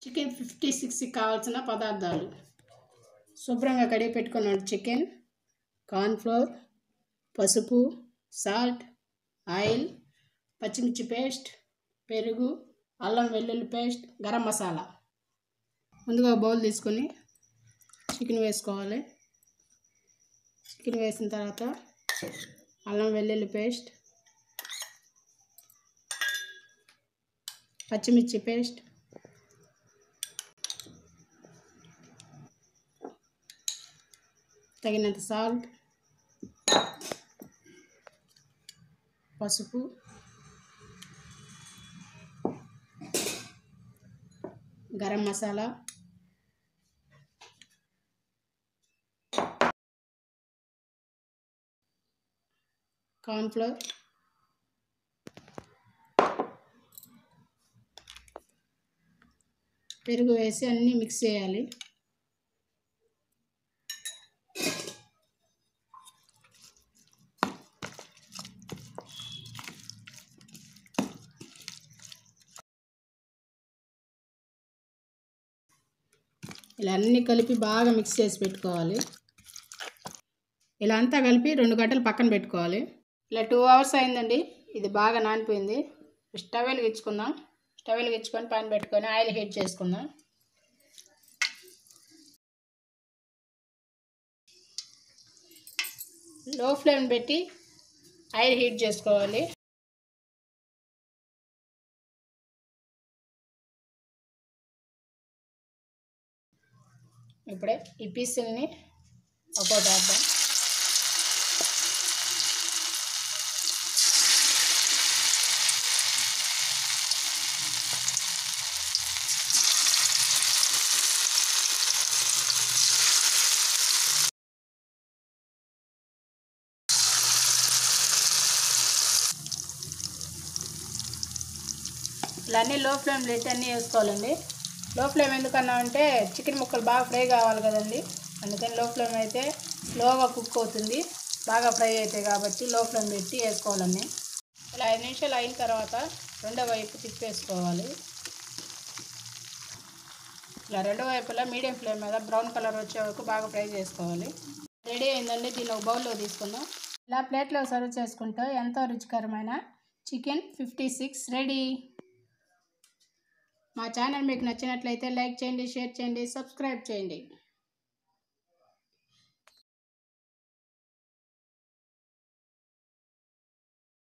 chicken fifty సిక్స్కి కావాల్సిన పదార్థాలు శుభ్రంగా కడిగి పెట్టుకున్నాడు చికెన్ కార్న్ఫ్లోర్ పసుపు సాల్ట్ ఆయిల్ పచ్చిమిర్చి పేస్ట్ పెరుగు అల్లం వెల్లుల్లి పేస్ట్ గరం మసాలా ముందుగా బౌల్ తీసుకొని చికెన్ వేసుకోవాలి చికెన్ వేసిన తర్వాత అల్లం వెల్లుల్లి పేస్ట్ పచ్చిమిర్చి పేస్ట్ తగినంత సాల్ట్ పసుపు గరం మసాలా కార్న్ఫ్లోర్ పెరుగు వేసి అన్నీ మిక్స్ చేయాలి ఇలా అన్నీ కలిపి బాగా మిక్స్ చేసి పెట్టుకోవాలి ఇలా అంతా కలిపి రెండు గంటలు పక్కన పెట్టుకోవాలి ఇలా టూ అవర్స్ అయిందండి ఇది బాగా నానిపోయింది స్టవ్ వెలిగించుకుందాం స్టవ్ వెలిగించుకొని పైన పెట్టుకొని ఆయిల్ హీట్ చేసుకుందాం లో ఫ్లేమ్ పెట్టి ఆయిల్ హీట్ చేసుకోవాలి ఇప్పుడే ఈ పీసుల్ని ఒక్కోటి వేద్దాం ఇలా అన్నీ లో ఫ్లేమ్ పెట్టి అన్నీ వేసుకోవాలండి లో ఫ్లేమ్ ఎందుకన్నా అంటే చికెన్ ముక్కలు బాగా ఫ్రై కావాలి కదండి అందుకని లో ఫ్లేమ్ అయితే స్లోగా కుక్ అవుతుంది బాగా ఫ్రై అవుతాయి కాబట్టి లో ఫ్లేమ్ పెట్టి వేసుకోవాలండి ఇలా ఐదు నిమిషాలు అయిన తర్వాత రెండో వైపు తిప్పేసుకోవాలి ఇలా రెండో వైపులా మీడియం ఫ్లేమ్ మీద బ్రౌన్ కలర్ వచ్చే వరకు బాగా ఫ్రై చేసుకోవాలి రెడీ అయిందండి దీన్ని ఒక బౌల్లో తీసుకుందాం ఇలా ప్లేట్లో సర్వ్ చేసుకుంటే ఎంతో రుచికరమైన చికెన్ ఫిఫ్టీ సిక్స్ రెడీ మా ఛానల్ మీకు నచ్చినట్లయితే లైక్ చేయండి షేర్ చేయండి సబ్స్క్రైబ్ చేయండి